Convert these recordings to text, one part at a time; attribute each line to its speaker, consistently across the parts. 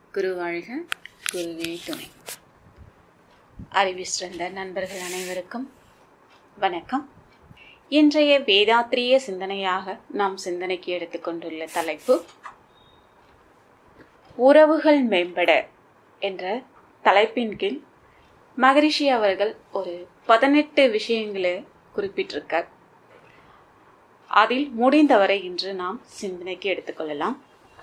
Speaker 1: குரு வாழ்க குருவே துணை அறிவு சிறந்த நண்பர்கள் அனைவருக்கும் வணக்கம் இன்றைய வேதாத்திரிய சிந்தனையாக நாம் சிந்தனைக்கு எடுத்துக்கொண்டுள்ள தலைப்பு உறவுகள் மேம்பட என்ற தலைப்பின் கீழ் மகரிஷி அவர்கள் ஒரு பதினெட்டு விஷயங்களை குறிப்பிட்டிருக்கார் அதில் முடிந்தவரை இன்று நாம் சிந்தனைக்கு எடுத்துக்கொள்ளலாம்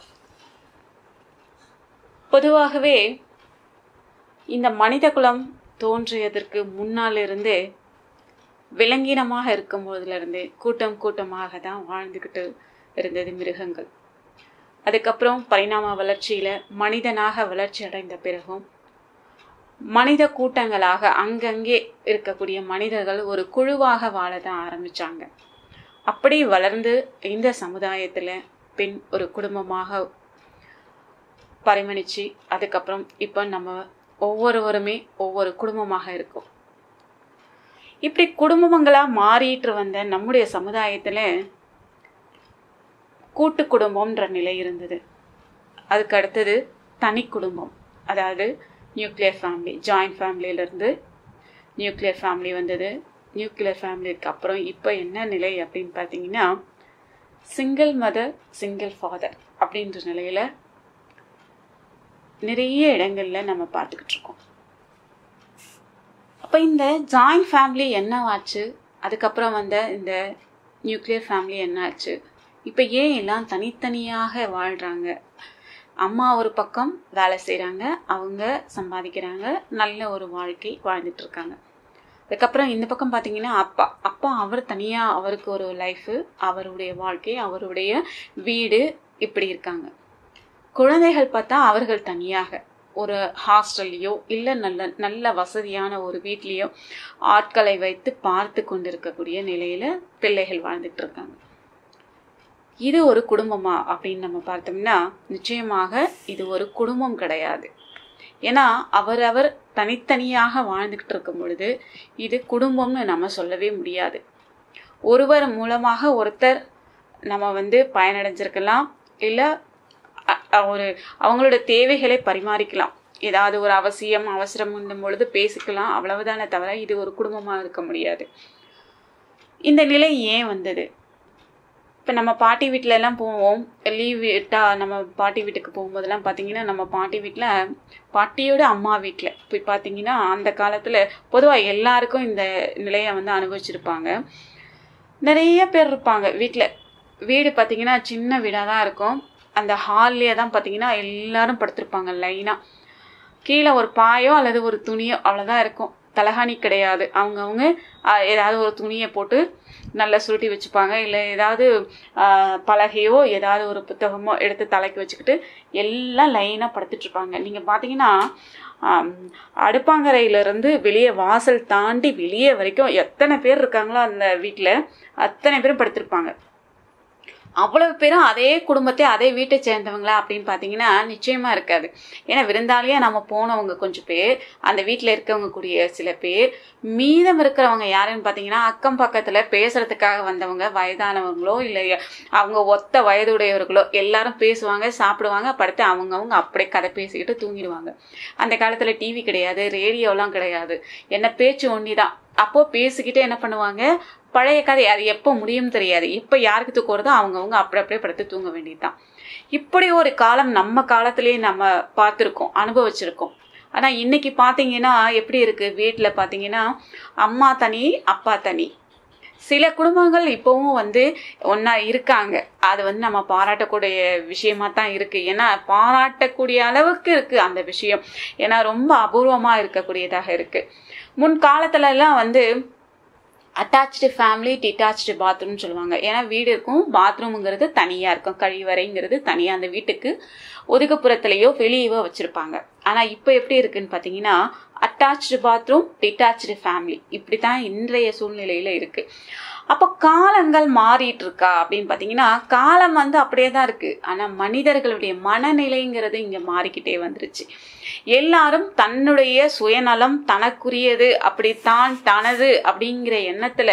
Speaker 1: பொதுவாகவே இந்த மனித குலம் தோன்றியதற்கு முன்னாலிருந்தே விலங்கினமாக இருக்கும் போதிலிருந்து கூட்டம் கூட்டமாக தான் வாழ்ந்துக்கிட்டு இருந்தது மிருகங்கள் அதுக்கப்புறம் பரிணாம வளர்ச்சியில் மனிதனாக வளர்ச்சி அடைந்த பிறகும் மனித கூட்டங்களாக அங்கங்கே இருக்கக்கூடிய மனிதர்கள் ஒரு குழுவாக வாழ தான் ஆரம்பித்தாங்க அப்படி வளர்ந்து இந்த சமுதாயத்தில் பெண் ஒரு குடும்பமாக பரிமணிச்சு அதுக்கப்புறம் இப்போ நம்ம ஒவ்வொருவருமே ஒவ்வொரு குடும்பமாக இருக்கும் இப்படி குடும்பங்களாக மாறிட்டு வந்த நம்முடைய சமுதாயத்தில் கூட்டு குடும்பம்ன்ற நிலை இருந்தது அதுக்கு அடுத்தது தனி குடும்பம் அதாவது நியூக்ளியர் ஃபேமிலி ஜாயிண்ட் ஃபேமிலியிலேருந்து நியூக்ளியர் ஃபேமிலி வந்தது நியூக்ளியர் ஃபேமிலிக்கு அப்புறம் இப்போ என்ன நிலை அப்படின்னு பார்த்தீங்கன்னா சிங்கிள் மதர் சிங்கிள் ஃபாதர் அப்படின்ற நிலையில் நிறைய இடங்களில் நம்ம பார்த்துக்கிட்டு இருக்கோம் அப்போ இந்த ஜாயிண்ட் ஃபேமிலி என்னவாச்சு அதுக்கப்புறம் வந்த இந்த நியூக்ளியர் ஃபேமிலி என்னாச்சு இப்போ ஏன் எல்லாம் தனித்தனியாக வாழ்கிறாங்க அம்மா ஒரு பக்கம் வேலை செய்கிறாங்க அவங்க சம்பாதிக்கிறாங்க நல்ல ஒரு வாழ்க்கை வாழ்ந்துட்டு இருக்காங்க அதுக்கப்புறம் இந்த பக்கம் பார்த்தீங்கன்னா அப்பா அப்பா அவர் தனியாக அவருக்கு ஒரு லைஃபு அவருடைய வாழ்க்கை அவருடைய வீடு இப்படி இருக்காங்க குழந்தைகள் பார்த்தா அவர்கள் தனியாக ஒரு ஹாஸ்டல்லையோ இல்லை நல்ல நல்ல வசதியான ஒரு வீட்லேயோ ஆட்களை வைத்து பார்த்து கொண்டிருக்கக்கூடிய நிலையில் பிள்ளைகள் வாழ்ந்துட்டு இருக்காங்க இது ஒரு குடும்பமா அப்படின்னு நம்ம பார்த்தோம்னா நிச்சயமாக இது ஒரு குடும்பம் கிடையாது ஏன்னா அவரவர் தனித்தனியாக வாழ்ந்துக்கிட்டு இருக்கும் பொழுது இது குடும்பம்னு நம்ம சொல்லவே முடியாது ஒருவர் மூலமாக ஒருத்தர் நம்ம வந்து பயனடைஞ்சிருக்கலாம் இல்லை ஒரு அவங்களோட தேவைகளை பரிமாறிக்கலாம் ஏதாவது ஒரு அவசியம் அவசரம் பொழுது பேசிக்கலாம் அவ்வளவுதானே தவிர இது ஒரு குடும்பமாக இருக்க முடியாது இந்த நிலை ஏன் வந்தது இப்போ நம்ம பாட்டி வீட்டில எல்லாம் போவோம் லீவ் விட்டா நம்ம பாட்டி வீட்டுக்கு போகும்போதெல்லாம் பார்த்தீங்கன்னா நம்ம பாட்டி வீட்டில் பாட்டியோட அம்மா வீட்டில் போய் பார்த்தீங்கன்னா அந்த காலத்தில் பொதுவாக எல்லாருக்கும் இந்த நிலையை வந்து அனுபவிச்சிருப்பாங்க நிறைய பேர் இருப்பாங்க வீட்டில் வீடு பார்த்தீங்கன்னா சின்ன வீடாக தான் இருக்கும் அந்த ஹால்லேயே தான் பார்த்தீங்கன்னா எல்லாரும் படுத்திருப்பாங்க லைனாக கீழே ஒரு பாயோ அல்லது ஒரு துணியோ அவ்வளோதான் இருக்கும் தலகாணி கிடையாது அவங்கவுங்க ஏதாவது ஒரு துணியை போட்டு நல்லா சுருட்டி வச்சுப்பாங்க இல்லை ஏதாவது பலகையோ ஏதாவது ஒரு புத்தகமோ எடுத்து தலைக்கு வச்சுக்கிட்டு எல்லாம் லைனாக படுத்துட்ருப்பாங்க நீங்கள் பார்த்தீங்கன்னா அடுப்பாங்கரையிலேருந்து வெளியே வாசல் தாண்டி வெளியே வரைக்கும் எத்தனை பேர் இருக்காங்களோ அந்த வீட்டில் அத்தனை பேரும் படுத்திருப்பாங்க அவ்வளவு பேரும் அதே குடும்பத்தை அதே வீட்டை சேர்ந்தவங்களா அப்படின்னு பார்த்தீங்கன்னா நிச்சயமா இருக்காது ஏன்னா விருந்தாளியா நம்ம போனவங்க கொஞ்சம் பேர் அந்த வீட்டில் இருக்கவங்க கூடிய சில பேர் மீதம் இருக்கிறவங்க யாருன்னு பார்த்தீங்கன்னா அக்கம் பக்கத்தில் பேசுறதுக்காக வந்தவங்க வயதானவங்களோ இல்லை அவங்க ஒத்த வயதுடையவர்களோ எல்லாரும் பேசுவாங்க சாப்பிடுவாங்க படுத்து அவங்கவுங்க அப்படியே கதை பேசிக்கிட்டு தூங்கிடுவாங்க அந்த காலத்தில் டிவி கிடையாது ரேடியோலாம் கிடையாது என்ன பேச்சு ஒன்றி தான் அப்போ பேசிக்கிட்டே என்ன பண்ணுவாங்க பழைய கதை அது எப்போ முடியும் தெரியாது எப்போ யாருக்கு தூக்கம் வருதோ அவங்கவுங்க அப்படி அப்படியே படுத்து தூங்க வேண்டியதுதான் இப்படி ஒரு காலம் நம்ம காலத்திலேயே நம்ம பார்த்துருக்கோம் அனுபவிச்சிருக்கோம் ஆனால் இன்னைக்கு பார்த்தீங்கன்னா எப்படி இருக்கு வீட்டில் பார்த்தீங்கன்னா அம்மா தனி அப்பா தனி சில குடும்பங்கள் இப்போவும் வந்து ஒன்றா இருக்காங்க அது வந்து நம்ம பாராட்டக்கூடிய விஷயமா தான் இருக்கு ஏன்னா பாராட்டக்கூடிய அளவுக்கு இருக்கு அந்த விஷயம் ஏன்னா ரொம்ப அபூர்வமாக இருக்கக்கூடியதாக இருக்கு முன் காலத்துலலாம் வந்து அட்டாச்சு ஃபேமிலி டிட்டாச்சு பாத்ரூம்னு சொல்லுவாங்க ஏன்னா வீடு இருக்கும் பாத்ரூமுங்கிறது தனியாக இருக்கும் கழிவறைங்கிறது தனியாக அந்த வீட்டுக்கு ஒதுக்குப்புறத்துலையோ வெளியவோ வச்சுருப்பாங்க ஆனால் இப்போ எப்படி இருக்குன்னு பார்த்தீங்கன்னா அட்டாச்சு பாத்ரூம் டிட்டாச்சு ஃபேமிலி இப்படி தான் இன்றைய சூழ்நிலையில் இருக்குது அப்போ காலங்கள் மாறிட்டு இருக்கா அப்படின்னு பார்த்தீங்கன்னா காலம் வந்து அப்படியே தான் இருக்கு ஆனால் மனிதர்களுடைய மனநிலைங்கிறது இங்கே மாறிக்கிட்டே வந்துருச்சு எல்லாரும் தன்னுடைய சுயநலம் தனக்குரியது அப்படித்தான் தனது அப்படிங்கிற எண்ணத்துல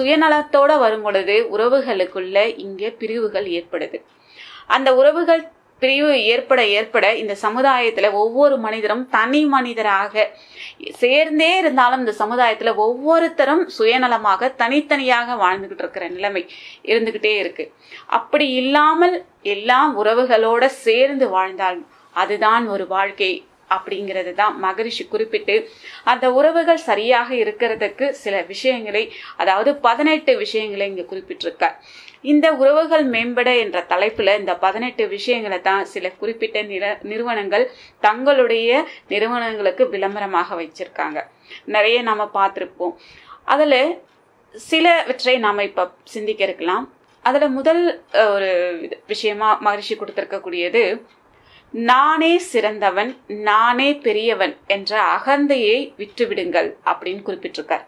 Speaker 1: சுயநலத்தோட வரும் பொழுது உறவுகளுக்குள்ள இங்கே பிரிவுகள் ஏற்படுது அந்த உறவுகள் பிரிவு ஏற்பட ஏற்பட இந்த சமுதாயத்துல ஒவ்வொரு மனிதரும் தனி மனிதராக சேர்ந்தே இருந்தாலும் இந்த சமுதாயத்துல ஒவ்வொருத்தரும் சுயநலமாக தனித்தனியாக வாழ்ந்துகிட்டு இருக்கிற நிலைமை இருந்துகிட்டே இருக்கு அப்படி இல்லாமல் எல்லாம் உறவுகளோட சேர்ந்து வாழ்ந்தால் அதுதான் ஒரு வாழ்க்கை அப்படிங்கிறது தான் மகரிஷி குறிப்பிட்டு அந்த உறவுகள் சரியாக இருக்கிறதுக்கு சில விஷயங்களை அதாவது பதினெட்டு விஷயங்களை இங்க குறிப்பிட்டிருக்கார் இந்த உறவுகள் மேம்பட என்ற தலைப்புல இந்த பதினெட்டு விஷயங்களை தான் சில குறிப்பிட்ட நிற நிறுவனங்கள் தங்களுடைய நிறுவனங்களுக்கு விளம்பரமாக வச்சிருக்காங்க நிறைய நாம பார்த்திருப்போம் அதுல சிலவற்றை நாம இப்ப சிந்திக்க இருக்கலாம் அதுல முதல் அஹ், ஒரு இது- விஷயமா மகரிஷி கொடுத்திருக்கக்கூடியது நானே சிறந்தவன் நானே பெரியவன் என்ற அகந்தையை விட்டுவிடுங்கள் அப்படின்னு குறிப்பிட்டிருக்கார்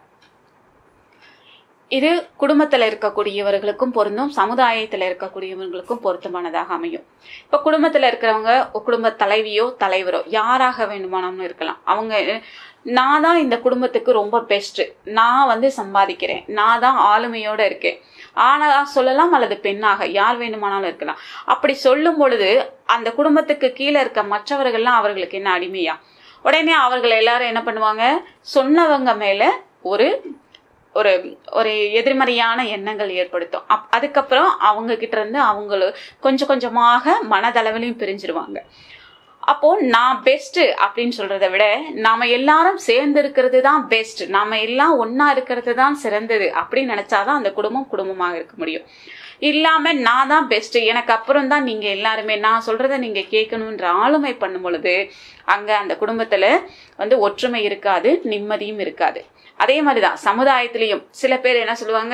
Speaker 1: இது குடும்பத்துல இருக்கக்கூடியவர்களுக்கும் பொருந்தும் சமுதாயத்துல இருக்கக்கூடியவர்களுக்கும் பொருத்தமானதாக அமையும் இப்ப குடும்பத்துல இருக்கிறவங்க ஒரு குடும்ப தலைவியோ தலைவரோ யாராக வேண்டுமானாலும் இருக்கலாம் அவங்க நான் தான் இந்த குடும்பத்துக்கு ரொம்ப பெஸ்ட் நான் வந்து சம்பாதிக்கிறேன் நான் தான் ஆளுமையோட இருக்கேன் ஆணா சொல்லலாம் அல்லது பெண்ணாக யார் வேண்டுமானாலும் இருக்கலாம் அப்படி சொல்லும் பொழுது அந்த குடும்பத்துக்கு கீழே இருக்க மற்றவர்கள்லாம் அவர்களுக்கு என்ன அடிமையா உடனே அவர்கள் எல்லாரும் என்ன பண்ணுவாங்க சொன்னவங்க மேல ஒரு ஒரு ஒரு எதிர்மறையான எண்ணங்கள் ஏற்படுத்தும் அப் அதுக்கப்புறம் அவங்க கிட்ட இருந்து அவங்கள கொஞ்சம் கொஞ்சமாக மனதளவிலையும் பிரிஞ்சிருவாங்க அப்போ நான் பெஸ்ட் அப்படின்னு சொல்றதை விட நாம எல்லாரும் சேர்ந்து இருக்கிறது தான் பெஸ்ட் நாம எல்லாம் ஒன்னா இருக்கிறது தான் சிறந்தது அப்படின்னு நினைச்சாதான் அந்த குடும்பம் குடும்பமாக இருக்க முடியும் இல்லாம நான் தான் பெஸ்ட் எனக்கு அப்புறம் தான் நீங்க எல்லாருமே நான் சொல்றத நீங்க கேட்கணுன்ற ஆளுமை பண்ணும் பொழுது அங்க அந்த குடும்பத்துல வந்து ஒற்றுமை இருக்காது நிம்மதியும் இருக்காது அதே மாதிரிதான் சமுதாயத்திலையும் சில பேர் என்ன சொல்லுவாங்க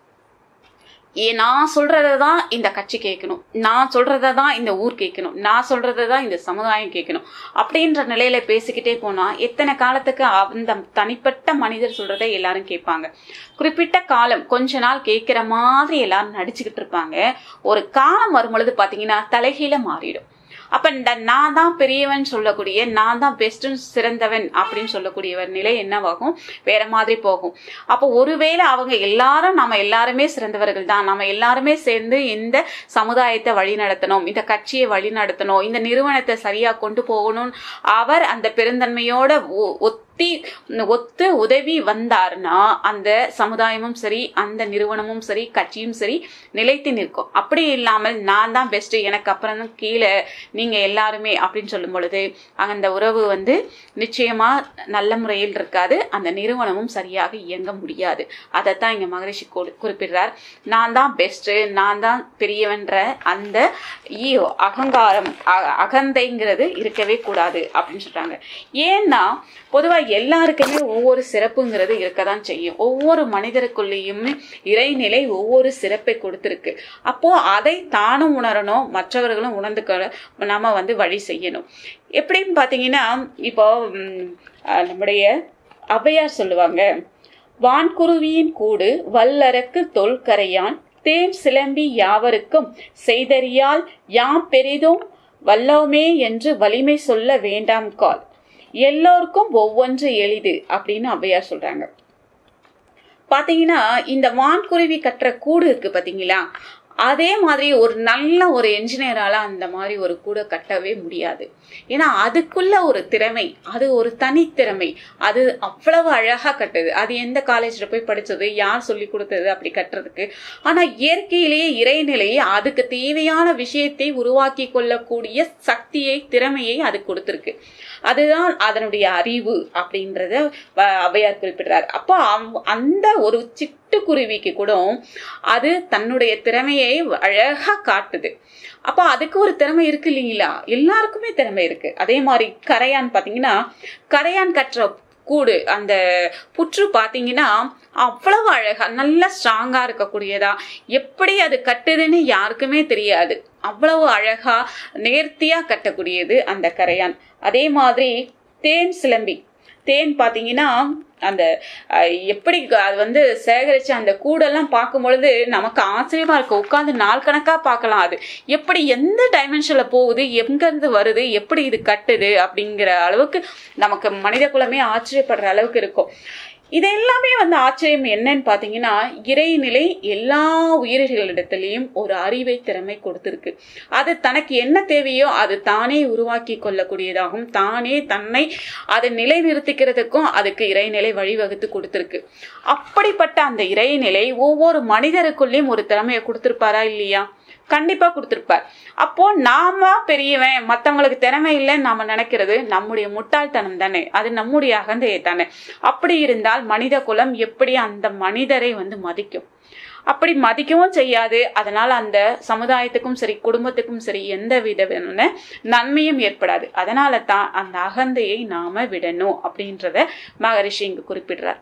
Speaker 1: ஏ நான் சொல்றத தான் இந்த கட்சி கேட்கணும் நான் சொல்றத தான் இந்த ஊர் கேட்கணும் நான் சொல்றத தான் இந்த சமுதாயம் கேட்கணும் அப்படின்ற நிலையில பேசிக்கிட்டே போனா எத்தனை காலத்துக்கு அந்த தனிப்பட்ட மனிதர் சொல்றதை எல்லாரும் கேட்பாங்க குறிப்பிட்ட காலம் கொஞ்ச நாள் கேட்கிற மாதிரி எல்லாரும் நடிச்சுக்கிட்டு இருப்பாங்க ஒரு காலம் வரும் பொழுது பாத்தீங்கன்னா தலைகீழ மாறிடும் அப்ப இந்த நான் தான் பெரியவன் சொல்லக்கூடிய நான் தான் பெஸ்ட் சிறந்தவன் அப்படின்னு சொல்லக்கூடியவர் நிலை என்னவாகும் வேற மாதிரி போகும் அப்போ ஒருவேளை அவங்க எல்லாரும் நம்ம எல்லாருமே சிறந்தவர்கள் தான் நம்ம எல்லாருமே சேர்ந்து இந்த சமுதாயத்தை வழி நடத்தணும் இந்த கட்சியை வழி நடத்தணும் இந்த நிறுவனத்தை சரியா கொண்டு போகணும் அவர் அந்த பெருந்தன்மையோட ஒ- ஒத்தி ஒத்து உதவி வந்தாருன்னா அந்த சமுதாயமும் சரி அந்த நிறுவனமும் சரி கட்சியும் சரி நிலைத்து நிற்கும் அப்படி இல்லாமல் நான் தான் பெஸ்ட் எனக்கு அப்புறம் தான் கீழே நீங்க எல்லாருமே அப்படின்னு சொல்லும் பொழுது அந்த உறவு வந்து நிச்சயமா நல்ல முறையில் இருக்காது அந்த நிறுவனமும் சரியாக இயங்க முடியாது அதைத்தான் இங்க மகரிஷி குறி- குறிப்பிடுறார் நான் தான் பெஸ்ட் நான் தான் பெரியவன்ற அந்த ஈ- அகங்காரம் அ- அகந்தைங்கிறது இருக்கவே கூடாது அப்படின்னு சொல்றாங்க ஏன்னா பொதுவா எல்லாருக்குமே ஒவ்வொரு சிறப்புங்கிறது இருக்கதான் செய்யும் ஒவ்வொரு மனிதருக்குள்ளேயும் இறைநிலை ஒவ்வொரு சிறப்பை கொடுத்திருக்கு அப்போ அதை தானும் உணரணும் மற்றவர்களும் உணர்ந்துக்க நாம வந்து வழி செய்யணும் எப்படின்னு பாத்தீங்கன்னா இப்போ ம், அஹ், நம்முடைய ஔவையார் சொல்லுவாங்க வான்குருவியின் கூடு வல்லரக்கு தொல்கரையான் தேன் சிலம்பி யாவருக்கும் செய்தறியால் யாம் பெரிதும் வல்லோமே என்று வலிமை சொல்ல வேண்டாம் கால் எல்லோருக்கும் ஒவ்வொன்று எளிது அப்படின்னு ஔவையார் சொல்றாங்க பாத்தீங்கன்னா இந்த வான்குருவி கட்டுற கூடு இருக்கு பாத்தீங்களா அதே மாதிரி ஒரு நல்ல ஒரு என்ஜினியரால அந்த மாதிரி ஒரு கூடை கட்டவே முடியாது ஏன்னா அதுக்குள்ள ஒரு திறமை அது ஒரு தனித்திறமை அது அவ்வளவு அழகா கட்டுது அது எந்த காலேஜ்ல போய் படிச்சது யார் சொல்லி கொடுத்தது அப்படி கட்டுறதுக்கு ஆனா இயற்கையிலேயே இறைநிலையை அதுக்கு தேவையான விஷயத்தை உருவாக்கி கொள்ளக்கூடிய சக்தியை திறமையை அது கொடுத்திருக்கு அதுதான் அதனுடைய அறிவு அப்படின்றத வ- ஔவையார் குறிப்பிடுறார் அப்போ அவ்- அந்த ஒரு சிட்டுக்குருவிக்கு கூட அது தன்னுடைய திறமையை அழகா காட்டுது அப்போ அதுக்கு ஒரு திறமை இருக்கு இல்லைங்களா எல்லாருக்குமே திறமை இருக்கு அதே மாதிரி கரையான் பாத்தீங்கன்னா கரையான் கட்டுற கூடு அந்த புற்று பாத்தீங்கன்னா அவ்வளவு அழகா நல்ல ஸ்ட்ராங்கா இருக்கக்கூடியதா எப்படி அது கட்டுதுன்னு யாருக்குமே தெரியாது அவ்வளவு அழகா நேர்த்தியா கட்டக்கூடியது அந்த கரையான் அதே மாதிரி தேன் சிலம்பி தேன் பாத்தீங்கன்னா அந்த அஹ், எப்படி க- அது வந்து சேகரிச்ச அந்த கூடெல்லாம் பார்க்கும் பொழுது நமக்கு ஆச்சரியமா இருக்கு உட்காந்து நாள் கணக்கா பார்க்கலாம் அது எப்படி எந்த டைமென்ஷன்ல போகுது எங்க இருந்து வருது எப்படி இது கட்டுது அப்படிங்கிற அளவுக்கு நமக்கு மனித குலமே ஆச்சரியப்படுற அளவுக்கு இருக்கும் இது எல்லாமே வந்து ஆச்சரியம் என்னன்னு பாத்தீங்கன்னா இறைநிலை எல்லா உயிர்களிடத்திலையும் ஒரு அறிவை திறமை கொடுத்திருக்கு அது தனக்கு என்ன தேவையோ அது தானே உருவாக்கி கொள்ளக்கூடியதாகவும் தானே தன்னை அதை நிலைநிறுத்திக்கிறதுக்கும் அதுக்கு இறைநிலை வழிவகுத்து கொடுத்திருக்கு அப்படிப்பட்ட அந்த இறைநிலை ஒவ்வொரு மனிதருக்குள்ளேயும் ஒரு திறமையை கொடுத்திருப்பாரா இல்லையா கண்டிப்பா கொடுத்திருப்பார் அப்போ நாம பெரியவன் மத்தவங்களுக்கு திறமை இல்லைன்னு நாம நினைக்கிறது நம்முடைய முட்டாள்தனம் தானே அது நம்முடைய அகந்தையை தானே அப்படி இருந்தால் மனித குலம் எப்படி அந்த மனிதரை வந்து மதிக்கும் அப்படி மதிக்கவும் செய்யாது அதனால அந்த சமுதாயத்துக்கும் சரி குடும்பத்துக்கும் சரி எந்த விதமான நன்மையும் ஏற்படாது அதனால தான் அந்த அகந்தையை நாம விடணும் அப்படின்றத மகரிஷி இங்கு குறிப்பிடுறார்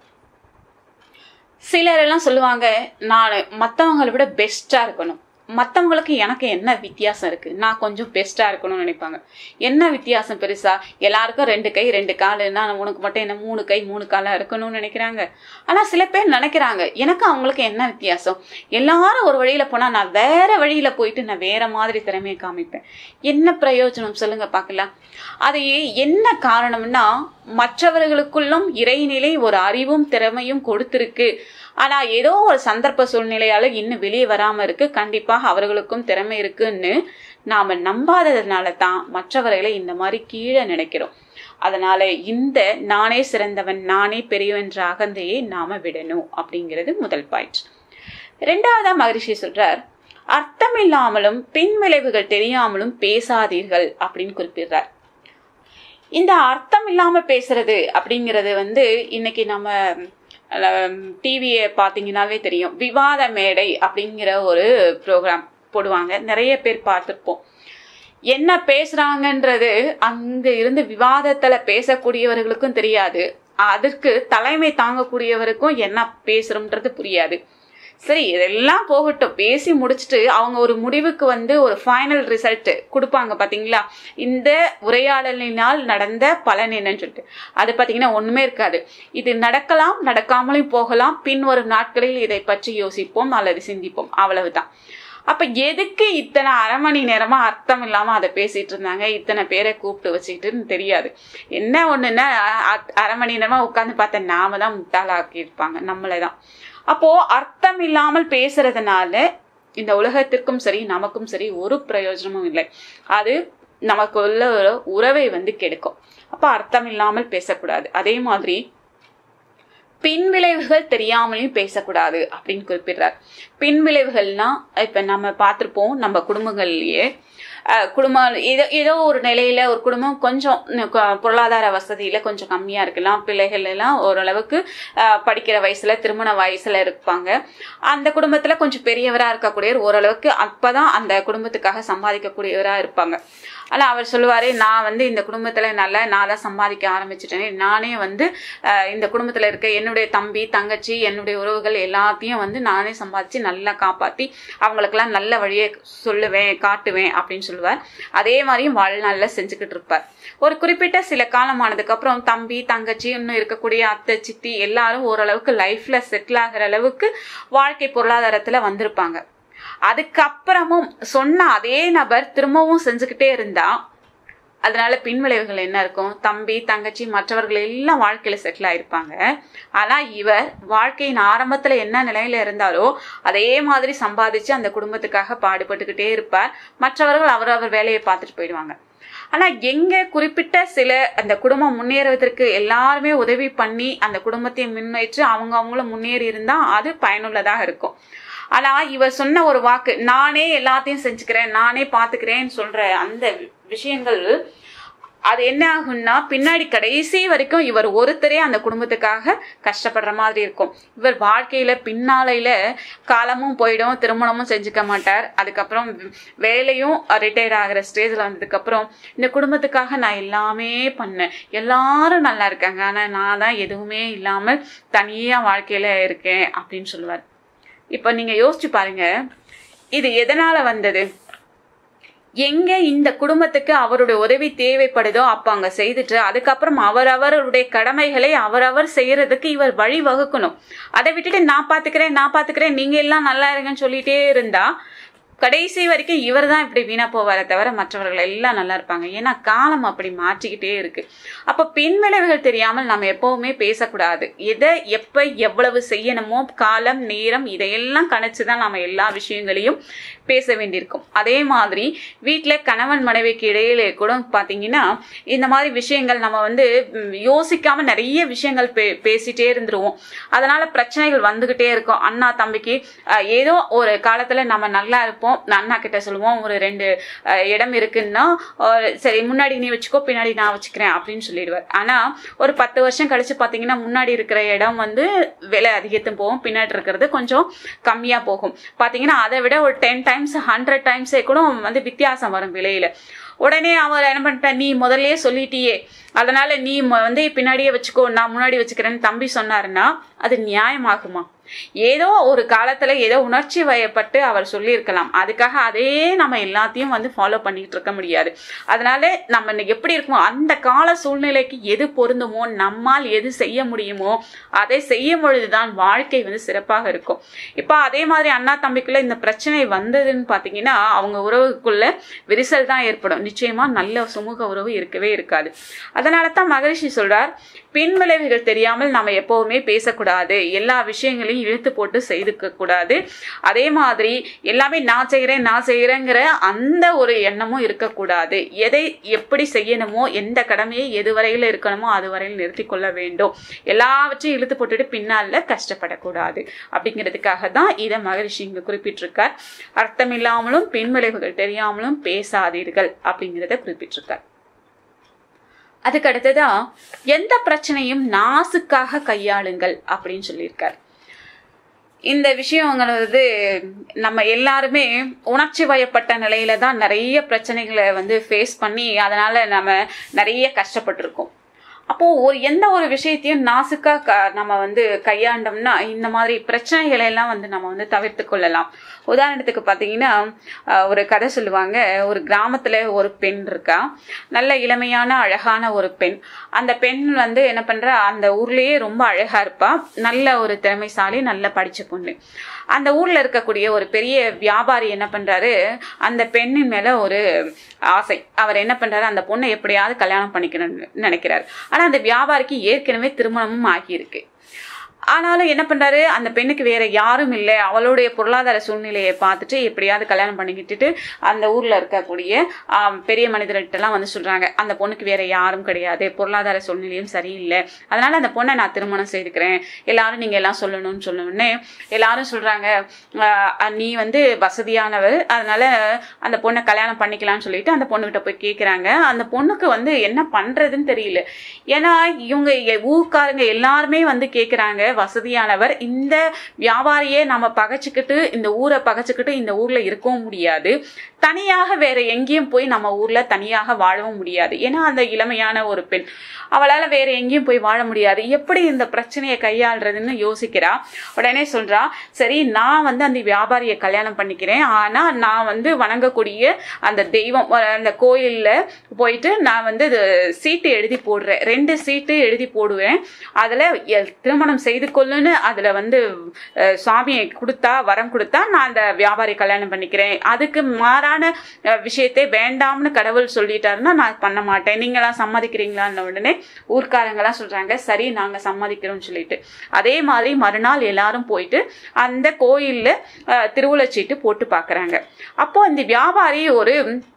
Speaker 1: சிலர் எல்லாம் சொல்லுவாங்க நான் மற்றவங்களை விட பெஸ்டா இருக்கணும் மற்றவங்களுக்கு எனக்கு என்ன வித்தியாசம் இருக்கு நான் கொஞ்சம் பெஸ்டா இருக்கணும்னு நினைப்பாங்க என்ன வித்தியாசம் பெருசா எல்லாருக்கும் ரெண்டு கை ரெண்டு காலுன்னா உனக்கு மட்டும் என்ன மூணு கை மூணு காலா இருக்கணும்னு நினைக்கிறாங்க ஆனா சில பேர் நினைக்கிறாங்க எனக்கு அவங்களுக்கு என்ன வித்தியாசம் எல்லாரும் ஒரு வழியில போனா நான் வேற வழியில போயிட்டு நான் வேற மாதிரி திறமையை காமிப்பேன் என்ன பிரயோஜனம் சொல்லுங்க பார்க்கலாம் அது என்ன காரணம்னா மற்றவர்களுக்குள்ளும் இறைநிலை ஒரு அறிவும் திறமையும் கொடுத்திருக்கு ஆனா ஏதோ ஒரு சந்தர்ப்ப சூழ்நிலையால இன்னும் வெளியே வராம இருக்கு கண்டிப்பாக அவர்களுக்கும் திறமை இருக்குன்னு நாம நம்பாததுனால தான் மற்றவர்களை இந்த மாதிரி கீழே நினைக்கிறோம் அதனால இந்த நானே சிறந்தவன் நானே பெரியவன்ற அகந்தையை நாம விடணும் அப்படிங்கிறது முதல் பாயிண்ட் ரெண்டாவதா மகரிஷி சொல்றார் அர்த்தம் இல்லாமலும் பின் விளைவுகள் தெரியாமலும் பேசாதீர்கள் அப்படின்னு குறிப்பிடுறார் இந்த அர்த்தம் இல்லாம பேசுறது அப்படிங்கிறது வந்து இன்னைக்கு நம்ம டிவியை பார்த்தீங்கன்னாவே தெரியும் விவாத மேடை அப்படிங்கிற ஒரு ப்ரோக்ராம் போடுவாங்க நிறைய பேர் பார்த்துருப்போம் என்ன பேசுறாங்கன்றது அங்க இருந்து விவாதத்துல பேசக்கூடியவர்களுக்கும் தெரியாது அதற்கு தலைமை தாங்கக்கூடியவருக்கும் என்ன பேசுறோம்ன்றது புரியாது சரி இதெல்லாம் போகட்டும் பேசி முடிச்சுட்டு அவங்க ஒரு முடிவுக்கு வந்து ஒரு ஃபைனல் ரிசல்ட் கொடுப்பாங்க பாத்தீங்களா இந்த உரையாடலினால் நடந்த பலன் என்னன்னு சொல்லிட்டு அது பாத்தீங்கன்னா ஒண்ணுமே இருக்காது இது நடக்கலாம் நடக்காமலும் போகலாம் பின் வரும் நாட்களில் இதை பற்றி யோசிப்போம் அல்லது சிந்திப்போம் அவ்வளவுதான் அப்ப எதுக்கு இத்தனை அரை மணி நேரமா அர்த்தம் இல்லாம அதை பேசிட்டு இருந்தாங்க இத்தனை பேரை கூப்பிட்டு வச்சுக்கிட்டுன்னு தெரியாது என்ன ஒண்ணுன்னா அரை மணி நேரமா உட்காந்து பார்த்த நாம தான் முட்டாளாக்கி இருப்பாங்க நம்மளதான் அப்போ அர்த்தம் இல்லாமல் பேசுறதுனால இந்த உலகத்திற்கும் சரி நமக்கும் சரி ஒரு பிரயோஜனமும் இல்லை அது நமக்கு உள்ள ஒரு உறவை வந்து கெடுக்கும் அப்ப அர்த்தம் இல்லாமல் பேசக்கூடாது அதே மாதிரி பின் விளைவுகள் தெரியாமலையும் பேசக்கூடாது அப்படின்னு குறிப்பிடுறார் பின் விளைவுகள்னா இப்ப நம்ம பார்த்திருப்போம் நம்ம குடும்பங்கள்லயே குடும்பம் ஏதோ ஏதோ ஒரு நிலையில ஒரு குடும்பம் கொஞ்சம் பொருளாதார வசதியில கொஞ்சம் கம்மியா இருக்கலாம் பிள்ளைகள் எல்லாம் ஓரளவுக்கு படிக்கிற வயசுல திருமண வயசுல இருப்பாங்க அந்த குடும்பத்துல கொஞ்சம் பெரியவரா இருக்கக்கூடியவர் ஓரளவுக்கு அப்பதான் அந்த குடும்பத்துக்காக சம்பாதிக்கக்கூடியவரா இருப்பாங்க ஆனா அவர் சொல்லுவாரு நான் வந்து இந்த குடும்பத்துல நல்லா நான் தான் சம்பாதிக்க ஆரம்பிச்சிட்டேன் நானே வந்து இந்த குடும்பத்துல இருக்க என்னுடைய தம்பி தங்கச்சி என்னுடைய உறவுகள் எல்லாத்தையும் வந்து நானே சம்பாதிச்சு நல்லா காப்பாத்தி அவங்களுக்கெல்லாம் நல்ல வழியை சொல்லுவேன் காட்டுவேன் அப்படின்னு சொல்லுவார் அதே மாதிரியும் வாழ்நாள்ல செஞ்சுக்கிட்டு இருப்பார் ஒரு குறிப்பிட்ட சில காலமானதுக்கு அப்புறம் தம்பி தங்கச்சி இன்னும் இருக்கக்கூடிய அத்தை சித்தி எல்லாரும் ஓரளவுக்கு லைஃப்ல செட்டில் ஆகிற அளவுக்கு வாழ்க்கை பொருளாதாரத்துல வந்திருப்பாங்க அதுக்கப்புறமும் சொன்ன அதே நபர் திரும்பவும் செஞ்சுக்கிட்டே இருந்தா அதனால பின்விளைவுகள் என்ன இருக்கும் தம்பி தங்கச்சி மற்றவர்கள் எல்லாம் வாழ்க்கையில செட்டில் ஆயிருப்பாங்க ஆனா இவர் வாழ்க்கையின் ஆரம்பத்துல என்ன நிலையில இருந்தாரோ அதே மாதிரி சம்பாதிச்சு அந்த குடும்பத்துக்காக பாடுபட்டுக்கிட்டே இருப்பார் மற்றவர்கள் அவர் அவர் வேலையை பார்த்துட்டு போயிடுவாங்க ஆனா எங்க குறிப்பிட்ட சில அந்த குடும்பம் முன்னேறுவதற்கு எல்லாருமே உதவி பண்ணி அந்த குடும்பத்தை முன்னேற்று அவங்க அவங்களும் முன்னேறி இருந்தா அது பயனுள்ளதாக இருக்கும் ஆனா இவர் சொன்ன ஒரு வாக்கு நானே எல்லாத்தையும் செஞ்சுக்கிறேன் நானே பாத்துக்கிறேன்னு சொல்ற அந்த விஷயங்கள் அது என்ன ஆகும்னா பின்னாடி கடைசி வரைக்கும் இவர் ஒருத்தரே அந்த குடும்பத்துக்காக கஷ்டப்படுற மாதிரி இருக்கும் இவர் வாழ்க்கையில பின்னாலையில காலமும் போயிடும் திருமணமும் செஞ்சுக்க மாட்டார் அதுக்கப்புறம் வேலையும் ரிட்டையர் ஆகிற ஸ்டேஜ்ல வந்ததுக்கு அப்புறம் இந்த குடும்பத்துக்காக நான் எல்லாமே பண்ணேன் எல்லாரும் நல்லா இருக்காங்க ஆனா நான் தான் எதுவுமே இல்லாமல் தனியா வாழ்க்கையில இருக்கேன் அப்படின்னு சொல்லுவார் இப்ப நீங்க யோசிச்சு பாருங்க இது எதனால வந்தது எங்க இந்த குடும்பத்துக்கு அவருடைய உதவி தேவைப்படுதோ அப்ப அங்க செய்துட்டு அதுக்கப்புறம் அவரவருடைய கடமைகளை அவரவர் செய்யறதுக்கு இவர் வழி வகுக்கணும் அதை விட்டுட்டு நான் பாத்துக்கிறேன் நான் பாத்துக்கிறேன் நீங்க எல்லாம் நல்லா இருங்கன்னு சொல்லிட்டே இருந்தா கடைசி வரைக்கும் இவர் தான் இப்படி வீணா போவாரே தவிர மற்றவர்கள் எல்லாம் நல்லா இருப்பாங்க ஏன்னா காலம் அப்படி மாற்றிக்கிட்டே இருக்கு அப்ப பின் விளைவுகள் தெரியாமல் நம்ம எப்பவுமே பேசக்கூடாது எதை எப்ப எவ்வளவு செய்யணுமோ காலம் நேரம் இதையெல்லாம் கணிச்சுதான் நம்ம எல்லா விஷயங்களையும் பேச வேண்டியிருக்கும் அதே மாதிரி வீட்டுல கணவன் மனைவிக்கு இடையிலே கூட பாத்தீங்கன்னா இந்த மாதிரி விஷயங்கள் நம்ம வந்து ம், யோசிக்காம நிறைய விஷயங்கள் பே பேசிட்டே இருந்துருவோம் அதனால பிரச்சனைகள் வந்துகிட்டே இருக்கும் அண்ணா தம்பிக்கு அஹ், ஏதோ ஒரு காலத்துல நம்ம நல்லா இருப்போம் அண்ணா கிட்ட சொல்லுவோம் ஒரு ரெண்டு அஹ், இடம் இருக்குன்னா அஹ், சரி முன்னாடி நீ வச்சுக்கோ பின்னாடி நான் வச்சுக்கிறேன் அப்படின்னு சொல்லிடுவார் ஆனா ஒரு பத்து வருஷம் கழிச்சு பாத்தீங்கன்னா முன்னாடி இருக்கிற இடம் வந்து விலை அதிகத்தும் போகும் பின்னாடி இருக்கிறது கொஞ்சம் கம்மியா போகும் பாத்தீங்கன்னா அதை விட ஒரு டென் டைம்ஸ் ஹண்ட்ரட் டைம்ஸே கூட வந்து வித்தியாசம் வரும் விலையில உடனே அவர் என்ன பண்ணிட்ட நீ முதல்லயே சொல்லிட்டியே அதனால நீ ம- வந்து பின்னாடியே வச்சுக்கோ நான் முன்னாடி வச்சுக்கிறேன்னு தம்பி சொன்னாருன்னா அது நியாயமாகுமா ஏதோ ஒரு காலத்துல ஏதோ உணர்ச்சி வயப்பட்டு அவர் சொல்லியிருக்கலாம் அதுக்காக அதே நம்ம எல்லாத்தையும் வந்து ஃபாலோ பண்ணிட்டு இருக்க முடியாது அதனால நம்ம இன்னைக்கு எப்படி இருக்குமோ அந்த கால சூழ்நிலைக்கு எது பொருந்துமோ நம்மால் எது செய்ய முடியுமோ அதை செய்யும் பொழுதுதான் வாழ்க்கை வந்து சிறப்பாக இருக்கும் இப்போ அதே மாதிரி அண்ணா தம்பிக்குள்ள இந்த பிரச்சனை வந்ததுன்னு பாத்தீங்கன்னா அவங்க உறவுக்குள்ள விரிசல் தான் ஏற்படும் நிச்சயமா நல்ல சுமூக உறவு இருக்கவே இருக்காது அதனால தான் மகரிஷி சொல்றார் பின் விளைவுகள் தெரியாமல் நம்ம எப்பவுமே பேசக்கூடாது எல்லா விஷயங்களையும் இழுத்து போட்டு செய்துக்க கூடாது அதே மாதிரி எல்லாமே நான் செய்கிறேன் நான் செய்கிறேங்கிற அந்த ஒரு எண்ணமும் இருக்கக்கூடாது எதை எப்படி செய்யணுமோ எந்த கடமையை எது வரையில் இருக்கணுமோ அது வரையில் நிறுத்தி கொள்ள வேண்டும் எல்லாவற்றையும் இழுத்து போட்டுட்டு பின்னால கஷ்டப்படக்கூடாது அப்படிங்கிறதுக்காக தான் இதை மகரிஷி இங்க குறிப்பிட்டிருக்கார் அர்த்தமில்லாமலும் பின் விளைவுகள் தெரியாமலும் பேசாதீர்கள் அப்படிங்கிறத குறிப்பிட்டிருக்கார் அதுக்கு அடுத்ததா எந்த பிரச்சனையும் நாசுக்காக கையாளுங்கள் அப்படின்னு சொல்லியிருக்கார் இந்த விஷயங்கிறது நம்ம எல்லாருமே உணர்ச்சி வயப்பட்ட நிலையில தான் நிறைய பிரச்சனைகளை வந்து ஃபேஸ் பண்ணி அதனால நம்ம நிறைய கஷ்டப்பட்டிருக்கோம் அப்போ ஒரு எந்த ஒரு விஷயத்தையும் நாசுக்கா க நம்ம வந்து கையாண்டோம்னா இந்த மாதிரி பிரச்சனைகளை எல்லாம் வந்து நம்ம வந்து தவிர்த்து கொள்ளலாம் உதாரணத்துக்கு பார்த்தீங்கன்னா அஹ், ஒரு கதை சொல்லுவாங்க ஒரு கிராமத்துல ஒரு பெண் இருக்கா நல்ல இளமையான அழகான ஒரு பெண் அந்த பெண் வந்து என்ன பண்றா அந்த ஊர்லயே ரொம்ப அழகா இருப்பா நல்ல ஒரு திறமைசாலி நல்ல படிச்ச பொண்ணு அந்த ஊர்ல இருக்கக்கூடிய ஒரு பெரிய வியாபாரி என்ன பண்றாரு அந்த பெண்ணின் மேல ஒரு ஆசை அவர் என்ன பண்றாரு அந்த பொண்ணை எப்படியாவது கல்யாணம் பண்ணிக்கணும்னு நினைக்கிறாரு ஆனா அந்த வியாபாரிக்கு ஏற்கனவே திருமணமும் ஆகியிருக்கு ஆனாலும் என்ன பண்றாரு அந்த பெண்ணுக்கு வேற யாரும் இல்லை அவளுடைய பொருளாதார சூழ்நிலையை பார்த்துட்டு எப்படியாவது கல்யாணம் பண்ணிக்கிட்டுட்டு அந்த ஊர்ல இருக்கக்கூடிய ஆம், பெரிய மனிதர்கிட்டலாம் வந்து சொல்றாங்க அந்த பொண்ணுக்கு வேற யாரும் கிடையாது பொருளாதார சூழ்நிலையும் சரியில்லை அதனால அந்த பொண்ணை நான் திருமணம் செய்துக்கிறேன் எல்லாரும் நீங்க எல்லாம் சொல்லணும்னு சொன்னோடனே எல்லாரும் சொல்றாங்க "ஆஹ், நீ வந்து வசதியானவர் அதனால அந்த பொண்ணை கல்யாணம் பண்ணிக்கலாம்னு சொல்லிட்டு அந்த பொண்ணுகிட்ட போய் கேக்குறாங்க அந்த பொண்ணுக்கு வந்து என்ன பண்றதுன்னு தெரியல ஏன்னா இவங்க எ- ஊர்க்காரங்க எல்லாருமே வந்து கேக்குறாங்க வசதியானவர் இந்த வியாபாரியே நம்ம பகைச்சுக்கிட்டு இந்த ஊரை பகைச்சுக்கிட்டு இந்த ஊர்ல இருக்கவும் முடியாது தனியாக வேற எங்கேயும் போய் நம்ம ஊர்ல தனியாக வாழவும் முடியாது ஏன்னா அந்த இளமையான ஒரு பெண் அவளால வேற எங்கேயும் போய் வாழ முடியாது எப்படி இந்த பிரச்சனையை கையாள்றதுன்னு யோசிக்கிறா உடனே சொல்றா சரி நான் வந்து அந்த வியாபாரியை கல்யாணம் பண்ணிக்கிறேன் ஆனா நான் வந்து வணங்கக்கூடிய அந்த தெய்வம் அஹ் அந்த கோயில்ல போயிட்டு நான் வந்து இது சீட்டு எழுதி போடுறேன் ரெண்டு சீட்டு எழுதி போடுவேன் அதுல எ- திருமணம் செய்து கொள்ளுன்னு அதுல வந்து அஹ், சுவாமியை கொடுத்தா வரம் கொடுத்தா நான் அந்த வியாபாரி கல்யாணம் பண்ணிக்கிறேன் அதுக்கு மாறான அஹ், விஷயத்தை வேண்டாம்னு கடவுள் சொல்லிட்டாருன்னா நான் பண்ண மாட்டேன் நீங்களாம் சம்மதிக்கிறீங்களான்னு உடனே ஊர்க்காரங்களாம் சொல்றாங்க சரி நாங்க சம்மதிக்கிறோம்னு சொல்லிட்டு அதே மாதிரி மறுநாள் எல்லாரும் போயிட்டு அந்த கோயில்ல அஹ், திருவுளச்சீட்டு போட்டு பாக்குறாங்க அப்போ இந்த வியாபாரி ஒரு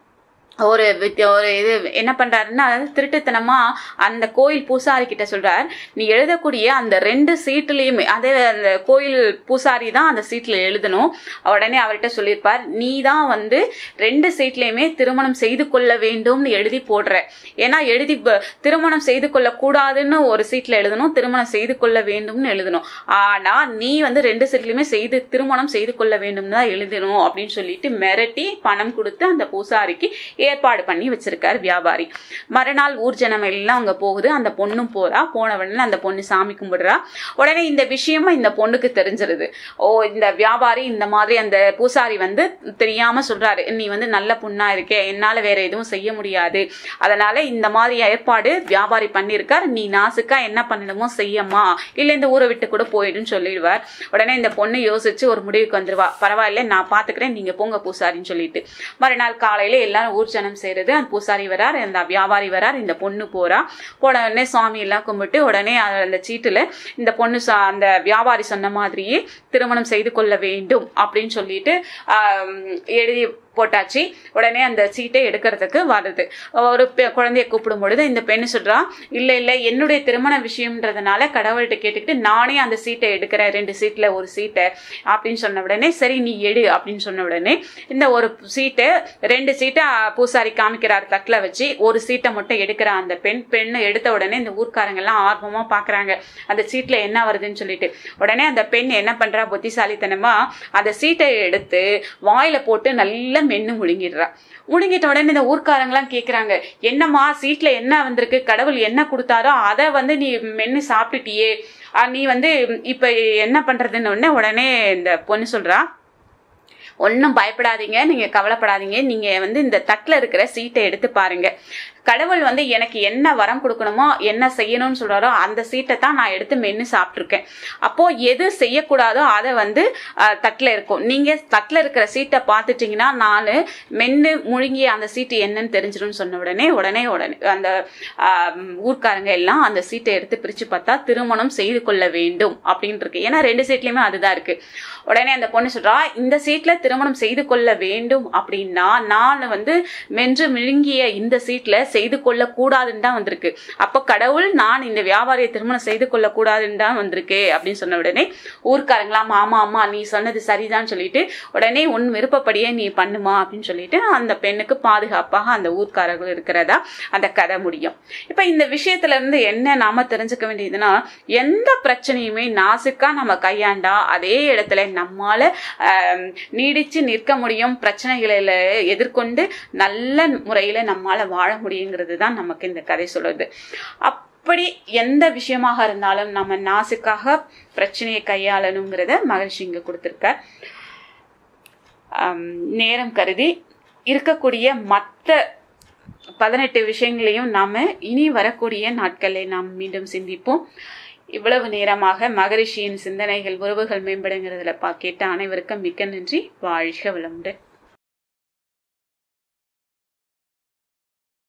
Speaker 1: ஒரு வித்- ஒரு இது என்ன பண்றாருன்னா திருட்டுத்தனமா அந்த கோயில் பூசாரி கிட்ட சொல்றார் நீ எழுதக்கூடிய அந்த ரெண்டு சீட்டுலயுமே அதே அந்த கோயில் பூசாரி தான் அந்த சீட்ல எழுதணும் உடனே அவர்கிட்ட சொல்லியிருப்பார் நீ தான் வந்து ரெண்டு சீட்லயுமே திருமணம் செய்து கொள்ள வேண்டும்னு எழுதி போடுற ஏன்னா எழுதி ப- திருமணம் செய்து கொள்ள கூடாதுன்னு ஒரு சீட்ல எழுதணும் திருமணம் செய்து கொள்ள வேண்டும்னு எழுதணும் ஆனா நீ வந்து ரெண்டு சீட்லயுமே செய்து திருமணம் செய்து கொள்ள வேண்டும்னு தான் எழுதணும் அப்படின்னு சொல்லிட்டு மிரட்டி பணம் கொடுத்து அந்த பூசாரிக்கு ஏற்பாடு பண்ணி வச்சிருக்காரு வியாபாரி மறுநாள் ஊர் ஜனம் எல்லாம் அங்க போகுது அந்த பொண்ணும் போறா போன உடனே அந்த பொண்ணு சாமி கும்பிடுறா உடனே இந்த விஷயமா இந்த பொண்ணுக்கு தெரிஞ்சிருது ஓ இந்த வியாபாரி இந்த மாதிரி அந்த பூசாரி வந்து தெரியாம சொல்றாரு நீ வந்து நல்ல பொண்ணா இருக்கே என்னால வேற எதுவும் செய்ய முடியாது அதனால இந்த மாதிரி ஏற்பாடு வியாபாரி பண்ணியிருக்கார் நீ நாசுக்கா என்ன பண்ணணுமோ செய்யம்மா இல்ல இந்த ஊரை விட்டு கூட போயிடுன்னு சொல்லிடுவார் உடனே இந்த பொண்ணு யோசிச்சு ஒரு முடிவுக்கு வந்துருவா பரவாயில்ல நான் பாத்துக்கிறேன் நீங்க போங்க பூசாரின்னு சொல்லிட்டு மறுநாள் காலையில எல்லாரும் ஊர்ஜனம் செய்யறது அந்த பூசாரி வரார் அந்த வியாபாரி வரார் இந்த பொண்ணு போறா போன உடனே சுவாமி எல்லாம் கும்பிட்டு உடனே அந்த சீட்டுல இந்த பொண்ணு ச- அந்த வியாபாரி சொன்ன மாதிரியே திருமணம் செய்து கொள்ள வேண்டும் அப்படின்னு சொல்லிட்டு ஆம், எழுதி போட்டாச்சு உடனே அந்த சீட்டை எடுக்கிறதுக்கு வருது ஒரு பெ- குழந்தைய கூப்பிடும் பொழுது இந்த பெண்ணு சொல்றா இல்ல இல்ல என்னுடைய திருமண விஷயம்ன்றதுனால கடவுள்கிட்ட கேட்டுக்கிட்டு நானே அந்த சீட்டை எடுக்கிறேன் ரெண்டு சீட்ல ஒரு சீட்டை அப்படின்னு சொன்ன உடனே சரி நீ எடு அப்படின்னு சொன்ன உடனே இந்த ஒரு சீட்டை ரெண்டு சீட்டை பூசாரி காமிக்கிறார் தட்டில் வச்சு ஒரு சீட்டை மட்டும் எடுக்கிற அந்த பெண் பெண்ணு எடுத்த உடனே இந்த ஊர்க்காரங்க எல்லாம் ஆர்வமா பாக்குறாங்க அந்த சீட்ல என்ன வருதுன்னு சொல்லிட்டு உடனே அந்த பெண் என்ன பண்றா புத்திசாலித்தனமா அந்த சீட்டை எடுத்து வாயில போட்டு நல்லா மென்னு முழுங்கிடுறா முழுங்கிட்ட உடனே இந்த ஊர்க்காரங்களாம் கேக்குறாங்க என்னம்மா சீட்ல என்ன வந்திருக்கு கடவுள் என்ன கொடுத்தாரோ அதை வந்து நீ மென்னு சாப்பிட்டுட்டியே ஆ, நீ வந்து இப்ப என்ன பண்றதுன்னு உடனே உடனே இந்த பொண்ணு சொல்றா ஒன்றும் பயப்படாதீங்க நீங்க கவலைப்படாதீங்க நீங்க வந்து இந்த தட்டில் இருக்கிற சீட்டை எடுத்து பாருங்க கடவுள் வந்து எனக்கு என்ன வரம் கொடுக்கணுமோ என்ன செய்யணும்னு சொல்றாரோ அந்த சீட்டை தான் நான் எடுத்து மென்னு சாப்பிட்ருக்கேன் அப்போ எது செய்யக்கூடாதோ அதை வந்து அஹ், தட்டுல இருக்கும் நீங்க தட்டுல இருக்கிற சீட்டை பார்த்துட்டீங்கன்னா நான் மென்னு முழுங்கிய அந்த சீட்டு என்னன்னு தெரிஞ்சிடும்னு சொன்ன உடனே உடனே உடனே அந்த ஆஹ், ஊர்க்காரங்க எல்லாம் அந்த சீட்டை எடுத்து பிரிச்சு பார்த்தா திருமணம் செய்து கொள்ள வேண்டும் அப்படின்னு இருக்கு ஏன்னா ரெண்டு சீட்லயுமே அதுதான் இருக்கு உடனே அந்த பொண்ணு சொல்றா இந்த சீட்ல திருமணம் செய்து கொள்ள வேண்டும் அப்படின்னா நான் வந்து மென்று மிழுங்கிய இந்த சீட்ல செய்து கொள்ள கூடாதுன்னு தான் வந்திருக்கு அப்ப கடவுள் நான் இந்த வியாபாரியை திருமணம் செய்து கொள்ள கூடாதுன்னு தான் வந்திருக்கு அப்படின்னு சொன்ன உடனே ஊர்க்காரங்களாம் ஆமா ஆமா நீ சொன்னது சரிதான் சொல்லிட்டு உடனே உன் விருப்பப்படியே நீ பண்ணுமா அப்படின்னு சொல்லிட்டு அந்த பெண்ணுக்கு பாதுகாப்பாக அந்த ஊர்க்காரர்கள் இருக்கிறதா அந்த கதை முடியும் இப்ப இந்த விஷயத்துல இருந்து என்ன நாம தெரிஞ்சுக்க வேண்டியதுன்னா எந்த பிரச்சனையுமே நாசுக்கா நம்ம கையாண்டா அதே இடத்துல நம்மால ஆம், நீடிச்சு நிற்க முடியும் பிரச்சனைகளை எதிர்கொண்டு நல்ல முறையில நம்மால வாழ முடியுங்கிறது தான் நமக்கு இந்த கதை சொல்லுது அப்படி எந்த விஷயமாக இருந்தாலும் நம்ம நாசுக்காக பிரச்சனையை கையாளணுங்கிறத மகிழ்ச்சி இங்க கொடுத்துருக்க ஆம், நேரம் கருதி இருக்கக்கூடிய மற்ற பதினெட்டு விஷயங்களையும் நாம இனி வரக்கூடிய நாட்களில் நாம் மீண்டும் சிந்திப்போம் இவ்வளவு நேரமாக மகரிஷியின் சிந்தனைகள் உறவுகள் மேம்படுங்கிறதுல பா கேட்ட அனைவருக்கும் மிக்க நன்றி வாழ்க வளமுடன்